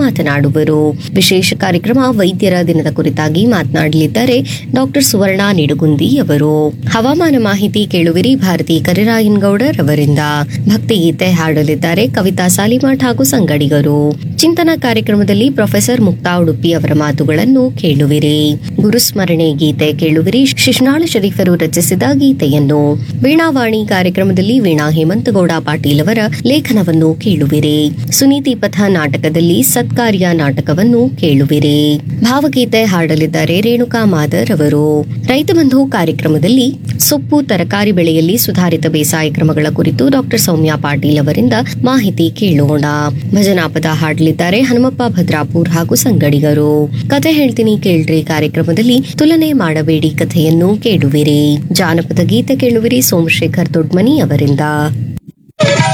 ಮಾತನಾಡುವರು ವಿಶೇಷ ಕಾರ್ಯಕ್ರಮ ವೈದ್ಯರ ದಿನದ ಕುರಿತಾಗಿ ಮಾತನಾಡಲಿದ್ದಾರೆ ಡಾಕ್ಟರ್ ಸುವರ್ಣ ನಿಡುಗುಂದಿ ಅವರು ಹವಾಮಾನ ಮಾಹಿತಿ ಕೇಳುವಿರಿ ಭಾರತಿ ಕರಿರಾಯನ್ಗೌಡರ್ ಅವರಿಂದ ಭಕ್ತಿಗೀತೆ ಹಾಡಲಿದ್ದಾರೆ ಕವಿತಾ ಸಾಲಿಮಠ್ ಹಾಗೂ ಸಂಗಡಿಗರು ಚಿಂತನ ಕಾರ್ಯಕ್ರಮದಲ್ಲಿ ಪ್ರೊಫೆಸರ್ ಮುಕ್ತಾ ಉಡುಪಿ ಅವರ ಮಾತುಗಳನ್ನು ಕೇಳುವಿರಿ ಗುರುಸ್ಮರಣೆ ಗೀತೆ ಕೇಳುವಿರಿ ಶಿಶ್ನಾಳ ಶರೀಫರು ರಚಿಸಿದ ಗೀತೆಯನ್ನು ವೀಣಾವಾಣಿ ಕಾರ್ಯಕ್ರಮದಲ್ಲಿ ವೀಣಾ ಹೇಮಂತಗೌಡ ಪಾಟೀಲ್ ಅವರ ಲೇಖನವನ್ನು ಕೇಳುವಿರಿ ಸುನೀತಿ ಪಥ ನಾಟಕದಲ್ಲಿ ಸತ್ಕಾರ್ಯ ನಾಟಕವನ್ನು ಕೇಳುವಿರಿ ಭಾವಗೀತೆ ಹಾಡಲಿದ್ದಾರೆ ರೇಣುಕಾ ಮಾದರ್ ಅವರು ರೈತ ಬಂಧು ಕಾರ್ಯಕ್ರಮದಲ್ಲಿ ಸೊಪ್ಪು ತರಕಾರಿ ಬೆಳೆಯಲ್ಲಿ ಸುಧಾರಿತ ಬೇಸಾಯ ಕ್ರಮಗಳ ಕುರಿತು ಡಾಕ್ಟರ್ ಸೌಮ್ಯ ಪಾಟೀಲ್ ಅವರಿಂದ ಮಾಹಿತಿ ಕೇಳೋಣ ಭಜನಾ ಪದ ಹಾಡಲಿದ್ದಾರೆ ಹನುಮಪ್ಪ ಭದ್ರಾಪುರ್ ಹಾಗೂ ಸಂಗಡಿಗರು ಕತೆ ಹೇಳ್ತೀನಿ ಕೇಳ್ರಿ ಕಾರ್ಯಕ್ರಮದಲ್ಲಿ ತುಲನೆ ಮಾಡಬೇಡಿ ಕಥೆಯನ್ನು ಕೇಳುವಿರಿ ಜಾನಪದ ಗೀತೆ ಕೇಳುವಿರಿ ಸೋಮಶೇಖರ್ ದೊಡ್ಮನಿ ಅವರಿಂದ